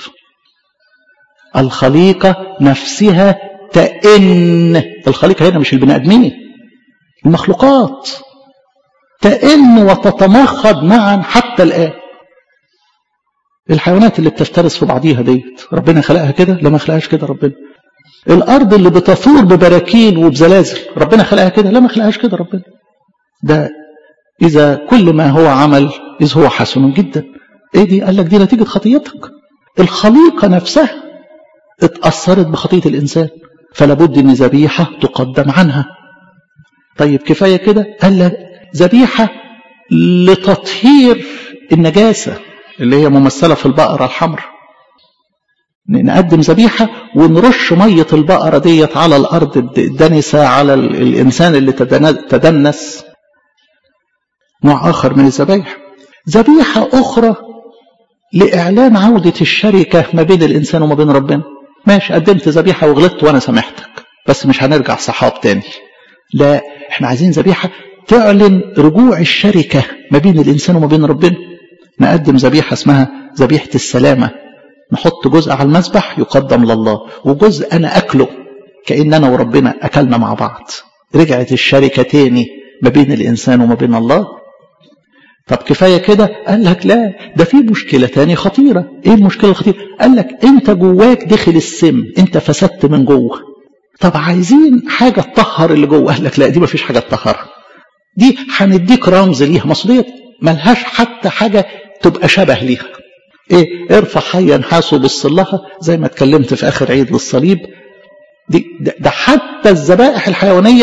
الخليقة نفسها تئن الخليقة هنا مش البني آدمين المخلوقات تئن وتتمخض معا حتى الآن الحيوانات اللي بتفترس في بعضيها ديت ربنا خلقها كده لا ما خلقهاش كده ربنا الارض اللي بتثور ببراكين وبزلازل ربنا خلقها كده لا ما خلقهاش كده ربنا ده اذا كل ما هو عمل اذ هو حسن جدا ايه دي قال لك دي نتيجه خطيتك الخليقه نفسها اتاثرت بخطيه الانسان فلا بد ان ذبيحه تقدم عنها طيب كفايه كده قال لك ذبيحه لتطهير النجاسه اللي هي ممثلة في البقرة الحمراء نقدم ذبيحة ونرش مية البقرة ديت على الأرض الدنسة على الإنسان اللي تدنس نوع آخر من الذبايح ذبيحة أخرى لإعلان عودة الشركة ما بين الإنسان وما بين ربنا ماشي قدمت ذبيحة وغلطت وأنا سامحتك بس مش هنرجع صحاب تاني لا احنا عايزين ذبيحة تعلن رجوع الشركة ما بين الإنسان وما بين ربنا نقدم ذبيحة اسمها ذبيحة السلامة نحط جزء على المذبح يقدم لله وجزء أنا أكله كأن أنا وربنا أكلنا مع بعض رجعت الشركة تاني ما بين الإنسان وما بين الله طب كفاية كده قال لك لا ده في مشكلة تاني خطيرة ايه المشكلة الخطيرة قال لك انت جواك دخل السم انت فسدت من جوه طب عايزين حاجة تطهر اللي جوه قال لك لا دي مفيش حاجة تطهرها دي هنديك رمز ليها مصدية ملهاش حتى حاجة تبقى شبه ليها ايه ارفع حيا حاسه بالصلحة زي ما اتكلمت في اخر عيد للصليب دي ده, ده حتى الذبائح الحيوانية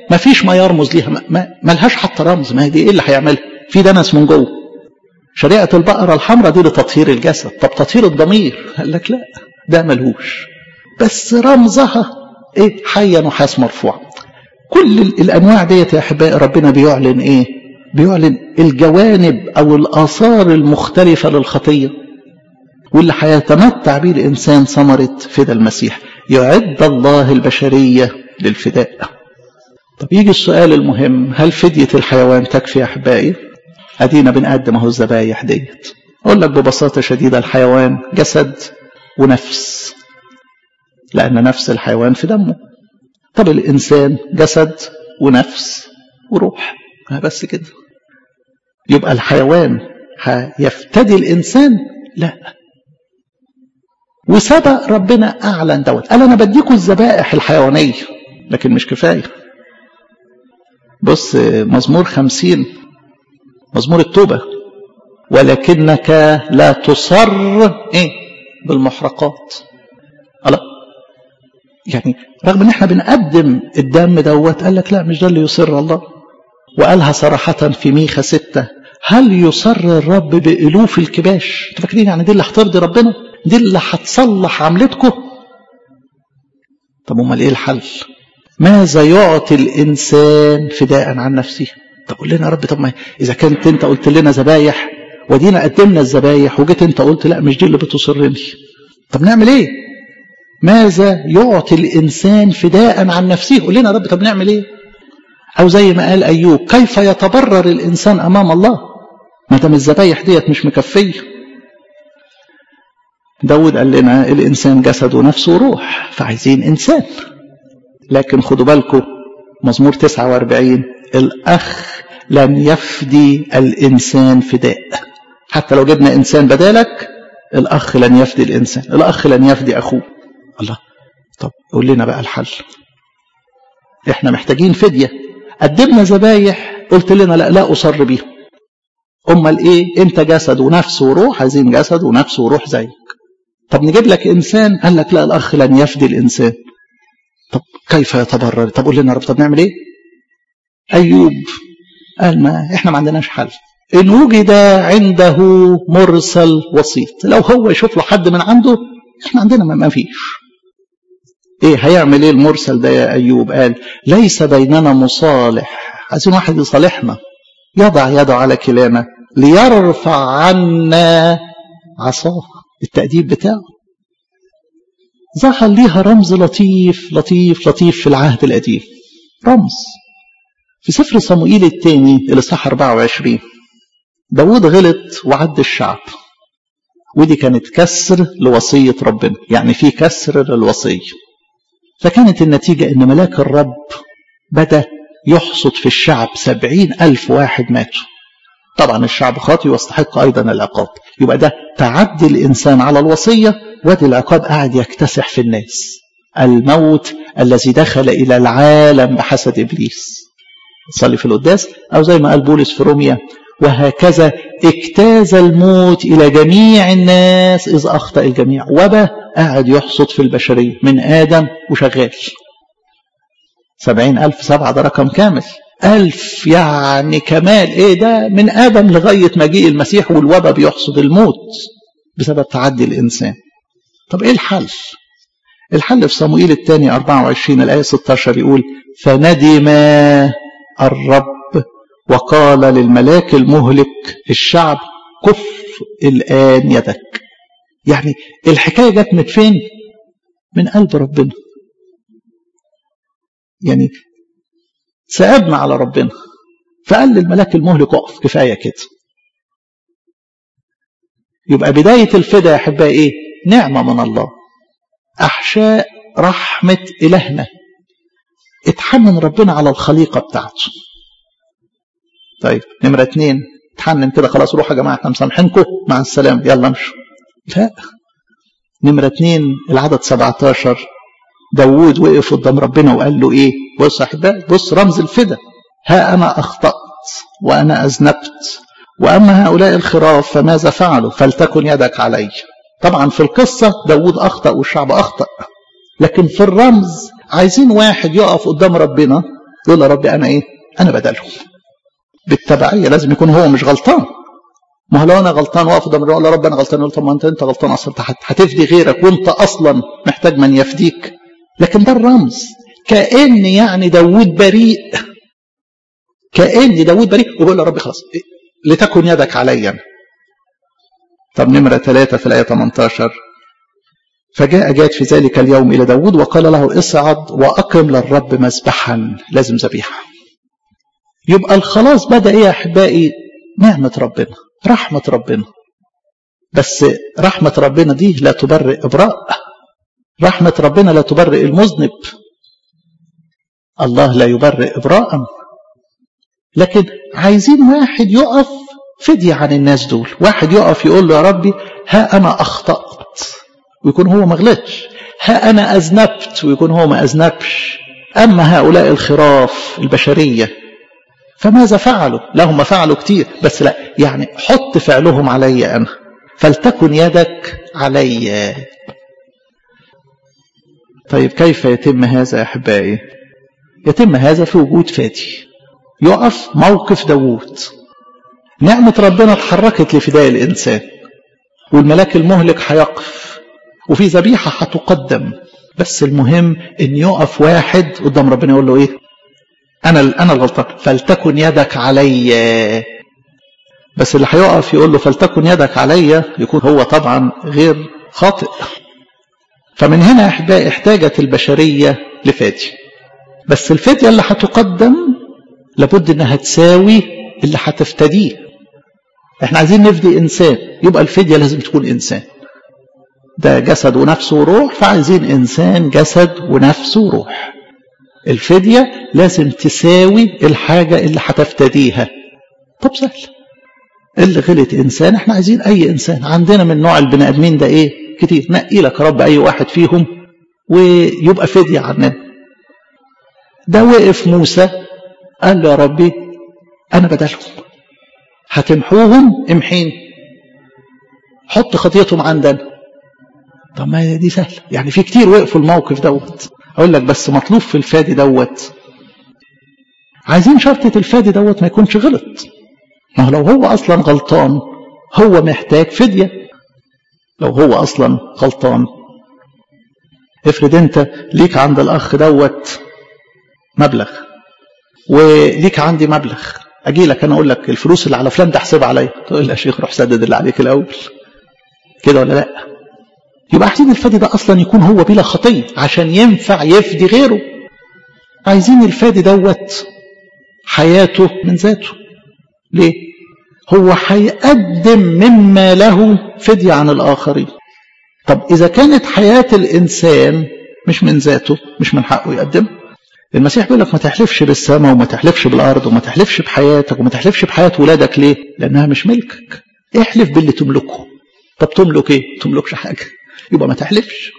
ما فيش ما يرمز ليها ما, ما, ما لهاش حتى رمز ما دي ايه اللي هيعملها في دنس من جوه شريعة البقرة الحمراء دي لتطهير الجسد طب تطهير الضمير قال لك لا ده ملهوش بس رمزها ايه حية نحاس مرفوع كل الانواع ديت يا احبائي ربنا بيعلن ايه بيعلن الجوانب او الاثار المختلفة للخطية واللي هيتمتع به الانسان ثمرة فدى المسيح يعد الله البشرية للفداء طب يجي السؤال المهم هل فدية الحيوان تكفي يا احبائي ادينا بنقدم اهو الذبايح ديت اقول لك ببساطة شديدة الحيوان جسد ونفس لان نفس الحيوان في دمه طب الانسان جسد ونفس وروح بس كده يبقى الحيوان هيفتدي الانسان لا وسبق ربنا اعلن دوت قال انا بديكم الذبائح الحيوانيه لكن مش كفايه بص مزمور خمسين مزمور التوبه ولكنك لا تصر ايه بالمحرقات الله يعني رغم ان احنا بنقدم الدم دوت قال لك لا مش ده اللي يصر الله وقالها صراحة في ميخا ستة هل يصر الرب بألوف الكباش انتوا فاكرين يعني دي اللي هترضي ربنا دي اللي هتصلح عملتكم طب امال ايه الحل ماذا يعطي الانسان فداء عن نفسه طب قول لنا يا رب طب ما اذا كنت انت قلت لنا ذبايح ودينا قدمنا الذبايح وجيت انت قلت لا مش دي اللي بتصرني طب نعمل ايه ماذا يعطي الانسان فداء عن نفسه قول لنا يا رب طب نعمل ايه او زي ما قال ايوب كيف يتبرر الانسان امام الله ما دام الذبايح ديت مش مكفيه داود قال لنا الانسان جسد ونفس وروح فعايزين انسان لكن خدوا بالكم مزمور 49 الاخ لن يفدي الانسان فداء حتى لو جبنا انسان بدالك الاخ لن يفدي الانسان الاخ لن يفدي اخوه الله طب قول لنا بقى الحل احنا محتاجين فديه قدمنا ذبايح قلت لنا لا لا اصر بيها امال ايه انت جسد ونفس وروح عايزين جسد ونفس وروح زيك طب نجيب لك انسان قال لك لا الاخ لن يفدي الانسان طب كيف يتبرر طب قول لنا رب طب نعمل ايه ايوب قال ما احنا ما عندناش حل ان وجد عنده مرسل وسيط لو هو يشوف له حد من عنده احنا عندنا ما فيش ايه هيعمل ايه المرسل ده يا ايوب قال ليس بيننا مصالح عايزين واحد يصالحنا يضع يده على كلامه ليرفع عنا عصاه التأديب بتاعه ظهر ليها رمز لطيف لطيف لطيف في العهد القديم رمز في سفر صموئيل الثاني الإصحاح 24 داود غلط وعد الشعب ودي كانت كسر لوصية ربنا يعني في كسر للوصية فكانت النتيجة ان ملاك الرب بدأ يحصد في الشعب سبعين ألف واحد ماتوا طبعا الشعب خاطئ ويستحق أيضا العقاب يبقى ده تعدي الإنسان على الوصية وادي العقاب قاعد يكتسح في الناس الموت الذي دخل إلى العالم بحسد إبليس صلي في القداس أو زي ما قال بولس في روميا وهكذا اجتاز الموت إلى جميع الناس إذ أخطأ الجميع وبا قاعد يحصد في البشرية من آدم وشغال سبعين ألف سبعة ده رقم كامل ألف يعني كمال إيه ده من آدم لغاية مجيء المسيح والوبا بيحصد الموت بسبب تعدي الإنسان طب إيه الحل الحل في صموئيل الثاني 24 الآية 16 يقول فندم الرب وقال للملاك المهلك الشعب كف الآن يدك يعني الحكاية جت من فين من قلب ربنا يعني سأبنا على ربنا فقال للملاك المهلك اقف كفاية كده يبقى بداية الفدا يا أحبائي إيه نعمة من الله أحشاء رحمة إلهنا اتحنن ربنا على الخليقة بتاعته طيب نمرة اتنين اتحنن كده خلاص روحوا يا جماعة احنا مسامحينكم مع السلامة يلا امشوا لا نمرة اتنين العدد 17 داوود وقف قدام ربنا وقال له ايه بص يا احبائي بص رمز الفدا ها انا اخطأت وانا اذنبت واما هؤلاء الخراف فماذا فعلوا فلتكن يدك علي طبعا في القصة داوود اخطأ والشعب اخطأ لكن في الرمز عايزين واحد يقف قدام ربنا يقول يا ربي انا ايه انا بدلهم بالتبعيه لازم يكون هو مش غلطان ما هو لو انا غلطان واقف قدام اقول يا رب انا غلطان يقول طب ما انت انت غلطان اصلا هتفدي غيرك وانت اصلا محتاج من يفديك لكن ده الرمز كأن يعني داوود بريء كأن داوود بريء وبيقول يا رب خلاص لتكن يدك عليا طب نمرة ثلاثة في الآية 18 فجاء جاد في ذلك اليوم إلى داود وقال له اصعد وأقم للرب مذبحا لازم ذبيحة يبقى الخلاص بدأ إيه يا أحبائي نعمة ربنا رحمة ربنا بس رحمة ربنا دي لا تبرئ إبراء رحمة ربنا لا تبرئ المذنب الله لا يبرئ إبراء لكن عايزين واحد يقف فدية عن الناس دول واحد يقف يقول له يا ربي ها أنا أخطأت ويكون هو ما غلطش ها أنا أذنبت ويكون هو ما أذنبش أما هؤلاء الخراف البشرية فماذا فعلوا لهم فعلوا كتير بس لا يعني حط فعلهم علي أنا فلتكن يدك علي طيب كيف يتم هذا يا أحبائي يتم هذا في وجود فادي يقف موقف داوود نعمة ربنا اتحركت لفداء الإنسان والملاك المهلك هيقف وفي ذبيحة هتقدم بس المهم ان يقف واحد قدام ربنا يقول له ايه انا انا الغلطان فلتكن يدك علي بس اللي هيقف يقول له فلتكن يدك علي يكون هو طبعا غير خاطئ فمن هنا احبائي احتاجت البشريه لفادي بس الفديه اللي هتقدم لابد انها تساوي اللي هتفتديه احنا عايزين نفدي انسان يبقى الفديه لازم تكون انسان ده جسد ونفس وروح فعايزين انسان جسد ونفس وروح الفديه لازم تساوي الحاجه اللي هتفتديها طب سهل اللي غلط انسان احنا عايزين اي انسان عندنا من نوع البني ادمين ده ايه كتير نقي لك يا رب اي واحد فيهم ويبقى فديه عننا ده وقف موسى قال له يا ربي انا بدلهم هتمحوهم امحين حط خطيتهم عندنا طب ما دي سهله يعني في كتير وقفوا الموقف دوت اقول لك بس مطلوب في الفادي دوت عايزين شرطة الفادي دوت ما يكونش غلط ما هو لو هو اصلا غلطان هو محتاج فدية لو هو اصلا غلطان افرض انت ليك عند الاخ دوت مبلغ وليك عندي مبلغ اجي لك انا اقول لك الفلوس اللي على فلان ده احسبها عليا تقول لي يا شيخ روح سدد اللي عليك الاول كده ولا لا يبقى عايزين الفادي ده اصلا يكون هو بلا خطيه عشان ينفع يفدي غيره عايزين الفادي دوت حياته من ذاته ليه هو هيقدم مما له فدية عن الآخرين طب إذا كانت حياة الإنسان مش من ذاته مش من حقه يقدم المسيح بيقول لك ما تحلفش بالسماء وما تحلفش بالأرض وما تحلفش بحياتك وما تحلفش بحياة ولادك ليه لأنها مش ملكك احلف باللي تملكه طب تملك ايه تملكش حاجة يبقى ما تحلفش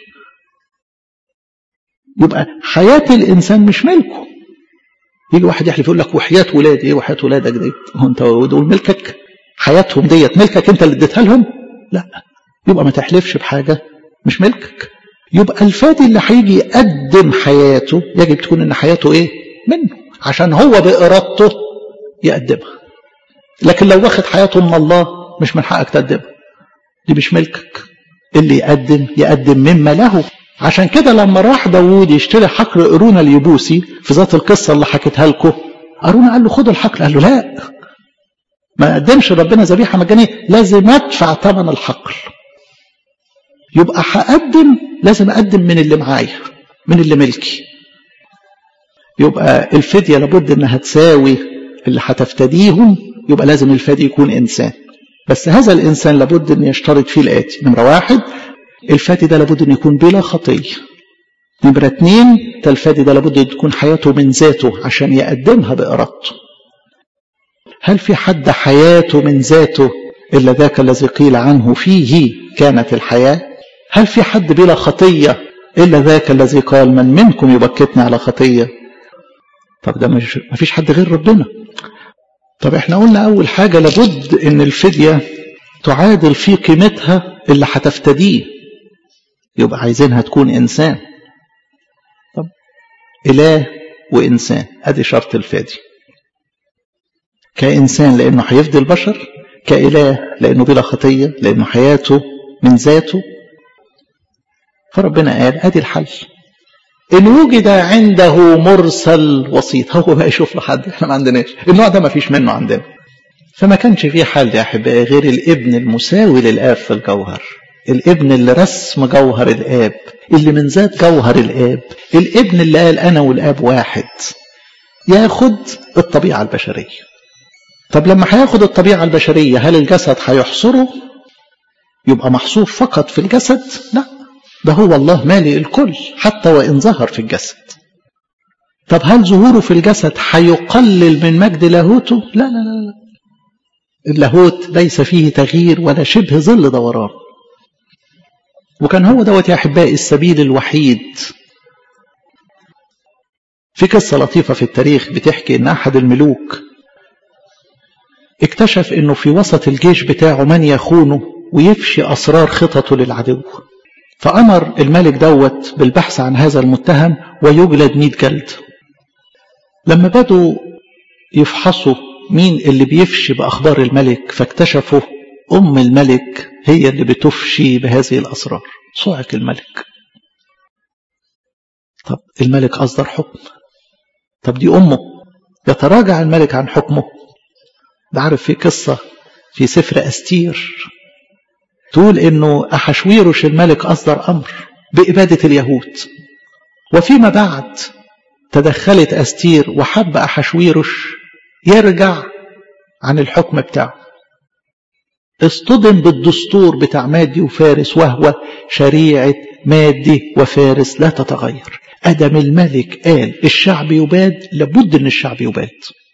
يبقى حياة الإنسان مش ملكه يجي واحد يحلف يقول لك وحياة ولادي ايه وحياة ولادك ديت هو انت دول ملكك حياتهم ديت ملكك انت اللي اديتها لهم لا يبقى ما تحلفش بحاجة مش ملكك يبقى الفادي اللي هيجي يقدم حياته يجب تكون ان حياته ايه منه عشان هو بإرادته يقدمها لكن لو واخد حياته من الله مش من حقك تقدمها دي مش ملكك اللي يقدم يقدم مما له عشان كده لما راح داوود يشتري حقل قرون اليبوسي في ذات القصة اللي حكيتها لكم قارون قال له خد الحقل قال له لا ما قدمش ربنا ذبيحة مجانية لازم ادفع ثمن الحقل يبقى هقدم لازم اقدم من اللي معايا من اللي ملكي يبقى الفدية لابد انها تساوي اللي هتفتديهم يبقى لازم الفدي يكون انسان بس هذا الانسان لابد ان يشترط فيه الاتي نمرة واحد الفادي ده لابد ان يكون بلا خطيه نمرة اتنين الفادي ده لابد ان تكون حياته من ذاته عشان يقدمها بإرادته هل في حد حياته من ذاته إلا ذاك الذي قيل عنه فيه كانت الحياة هل في حد بلا خطية إلا ذاك الذي قال من منكم يبكتني على خطية طب ده مش مفيش حد غير ربنا طب احنا قلنا أول حاجة لابد إن الفدية تعادل في قيمتها اللي هتفتديه يبقى عايزينها تكون إنسان طب إله وإنسان أدي شرط الفادي كإنسان لأنه هيفدي البشر كإله لأنه بلا خطية لأنه حياته من ذاته فربنا قال أدي الحل إن وجد عنده مرسل وسيط هو بقى يشوف له حد احنا ما عندناش النوع ده ما فيش منه عندنا فما كانش فيه حل يا أحبائي غير الابن المساوي للآب في الجوهر الابن اللي رسم جوهر الآب اللي من ذات جوهر الآب الابن اللي قال أنا والآب واحد ياخد الطبيعة البشرية طب لما هياخد الطبيعة البشرية هل الجسد هيحصره يبقى محصور فقط في الجسد لا ده هو الله مالئ الكل حتى وإن ظهر في الجسد طب هل ظهوره في الجسد هيقلل من مجد لاهوته لا لا لا لا اللاهوت ليس فيه تغيير ولا شبه ظل دوران وكان هو دوت يا أحبائي السبيل الوحيد في قصة لطيفة في التاريخ بتحكي إن أحد الملوك اكتشف إنه في وسط الجيش بتاعه من يخونه ويفشي أسرار خططه للعدو فأمر الملك دوت بالبحث عن هذا المتهم ويجلد مئة جلد لما بدوا يفحصوا مين اللي بيفشي بأخبار الملك فاكتشفوا أم الملك هي اللي بتفشي بهذه الأسرار صعق الملك طب الملك أصدر حكم طب دي أمه يتراجع الملك عن حكمه ده عارف في قصة في سفر أستير تقول إنه أحشويرش الملك أصدر أمر بإبادة اليهود وفيما بعد تدخلت أستير وحب أحشويرش يرجع عن الحكم بتاعه اصطدم بالدستور بتاع مادي وفارس وهو شريعة مادي وفارس لا تتغير أدم الملك قال الشعب يباد لابد أن الشعب يباد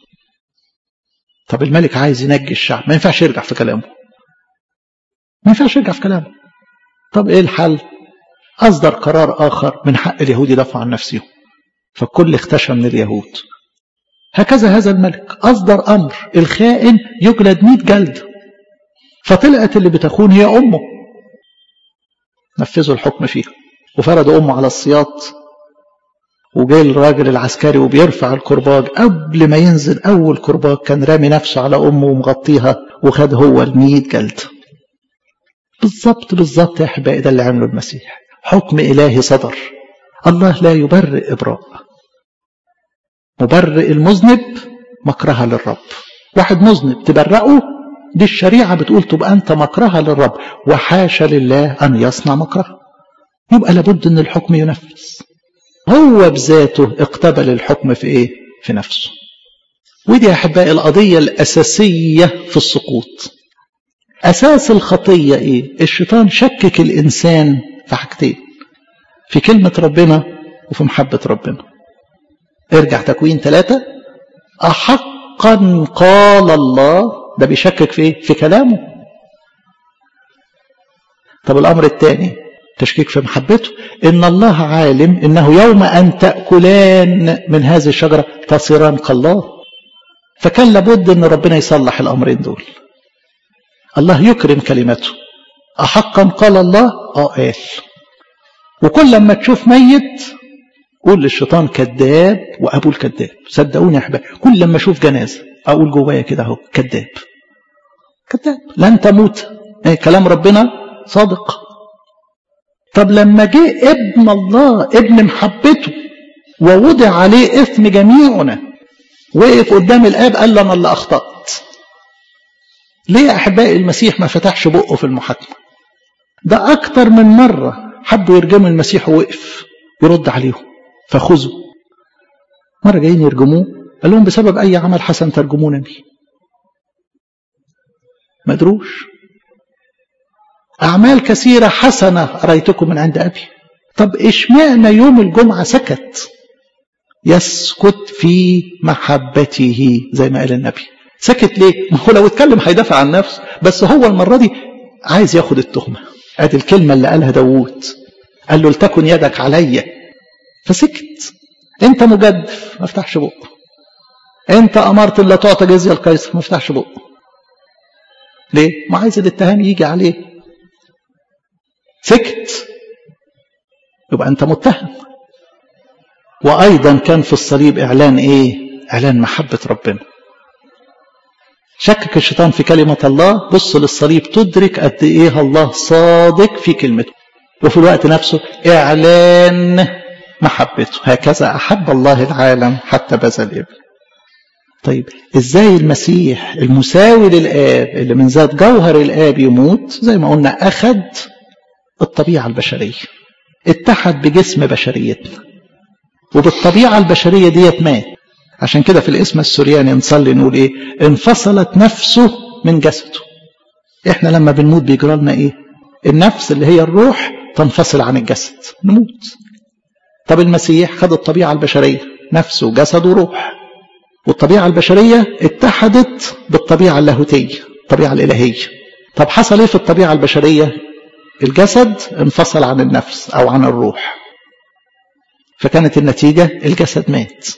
طب الملك عايز ينجي الشعب ما ينفعش يرجع في كلامه ما ينفعش يرجع في كلامه طب ايه الحل أصدر قرار آخر من حق اليهود يدافعوا عن نفسهم فالكل اختشى من اليهود هكذا هذا الملك أصدر أمر الخائن يجلد مئة جلد فطلعت اللي بتخون هي أمه نفذوا الحكم فيها وفردوا أمه على السياط وجاي الراجل العسكري وبيرفع الكرباج قبل ما ينزل أول كرباج كان رامي نفسه على أمه ومغطيها وخد هو الميت جلد بالظبط بالظبط يا أحبائي ده اللي عمله المسيح حكم إلهي صدر الله لا يبرئ إبراء مبرئ المذنب مكرها للرب واحد مذنب تبرئه دي الشريعة بتقول تبقى أنت مكرها للرب وحاشا لله أن يصنع مكرها يبقى لابد أن الحكم ينفذ هو بذاته اقتبل الحكم في إيه؟ في نفسه ودي يا أحبائي القضية الأساسية في السقوط أساس الخطية إيه؟ الشيطان شكك الإنسان في حاجتين في كلمة ربنا وفي محبة ربنا ارجع تكوين ثلاثة أحقا قال الله ده بيشكك في ايه؟ في كلامه طب الأمر الثاني تشكيك في محبته إن الله عالم إنه يوم أن تأكلان من هذه الشجرة تصيران كالله فكان لابد أن ربنا يصلح الأمرين دول الله يكرم كلمته أحقا قال الله آه قال وكل لما تشوف ميت قول للشيطان كذاب وأبو الكذاب صدقوني يا أحباب كل لما أشوف جنازة أقول جوايا كده أهو كذاب كذاب لن تموت يعني كلام ربنا صادق طب لما جه ابن الله ابن محبته ووضع عليه اثم جميعنا وقف قدام الاب قال له انا اللي اخطات ليه يا احبائي المسيح ما فتحش بقه في المحاكمه ده اكتر من مره حبوا يرجموا المسيح ووقف يرد عليهم فخذوا مره جايين يرجموه قال لهم بسبب اي عمل حسن ترجمونني ما ادروش أعمال كثيرة حسنة رأيتكم من عند أبي طب إشمعنى يوم الجمعة سكت يسكت في محبته زي ما قال النبي سكت ليه ما هو لو اتكلم هيدافع عن نفسه بس هو المرة دي عايز ياخد التهمة ادي الكلمة اللي قالها داوود قال له لتكن يدك عليا فسكت انت مجدف ما افتحش بقه انت امرت لا تعطى جزيه القيصر ما افتحش بقه ليه ما عايز الاتهام يجي عليه سكت يبقى انت متهم وأيضا كان في الصليب إعلان إيه إعلان محبة ربنا شكك الشيطان في كلمة الله بص للصليب تدرك قد إيه الله صادق في كلمته وفي الوقت نفسه إعلان محبته هكذا أحب الله العالم حتى بذل الابن طيب ازاي المسيح المساوي للآب اللي من ذات جوهر الآب يموت زي ما قلنا أخذ الطبيعة البشرية اتحد بجسم بشريتنا وبالطبيعة البشرية ديت مات عشان كده في الاسم السورياني نصلي نقول ايه انفصلت نفسه من جسده احنا لما بنموت بيجرى لنا ايه النفس اللي هي الروح تنفصل عن الجسد نموت طب المسيح خد الطبيعة البشرية نفس وجسد وروح والطبيعة البشرية اتحدت بالطبيعة اللاهوتية الطبيعة الإلهية طب حصل ايه في الطبيعة البشرية الجسد انفصل عن النفس أو عن الروح فكانت النتيجة الجسد مات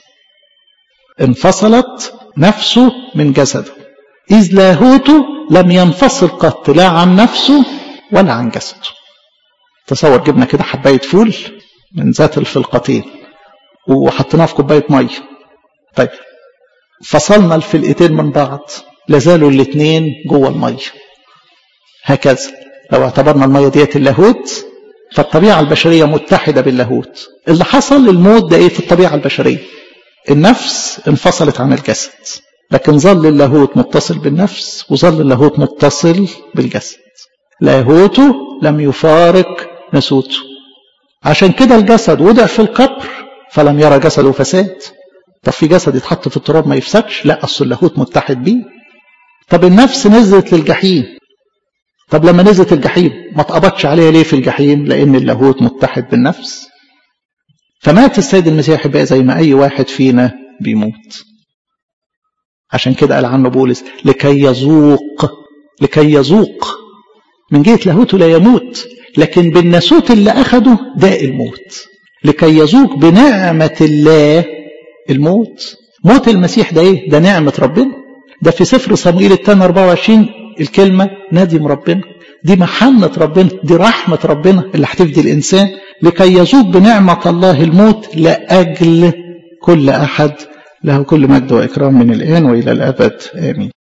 انفصلت نفسه من جسده إذ لاهوته لم ينفصل قط لا عن نفسه ولا عن جسده تصور جبنا كده حباية فول من ذات الفلقتين وحطيناها في كوباية مية طيب فصلنا الفلقتين من بعض لازالوا الاثنين جوه المية هكذا لو اعتبرنا المية ديت اللاهوت فالطبيعة البشرية متحدة باللاهوت اللي حصل للموت ده ايه في الطبيعة البشرية النفس انفصلت عن الجسد لكن ظل اللاهوت متصل بالنفس وظل اللاهوت متصل بالجسد لاهوته لم يفارق نسوته عشان كده الجسد وضع في القبر فلم يرى جسده فساد طب في جسد يتحط في التراب ما يفسدش لا اصل اللاهوت متحد بيه طب النفس نزلت للجحيم طب لما نزلت الجحيم ما اتقبضش عليها ليه في الجحيم لان اللاهوت متحد بالنفس فمات السيد المسيح بقى زي ما اي واحد فينا بيموت عشان كده قال عنه بولس لكي يذوق لكي يذوق من جهه لاهوته لا يموت لكن بالناسوت اللي اخده داء الموت لكي يذوق بنعمه الله الموت موت المسيح ده ايه ده نعمه ربنا ده في سفر صموئيل الثاني 24 الكلمه نادم ربنا دي محنة ربنا دي رحمة ربنا اللي هتفدي الإنسان لكي يذوق بنعمة الله الموت لأجل كل أحد له كل مجد وإكرام من الآن وإلى الأبد آمين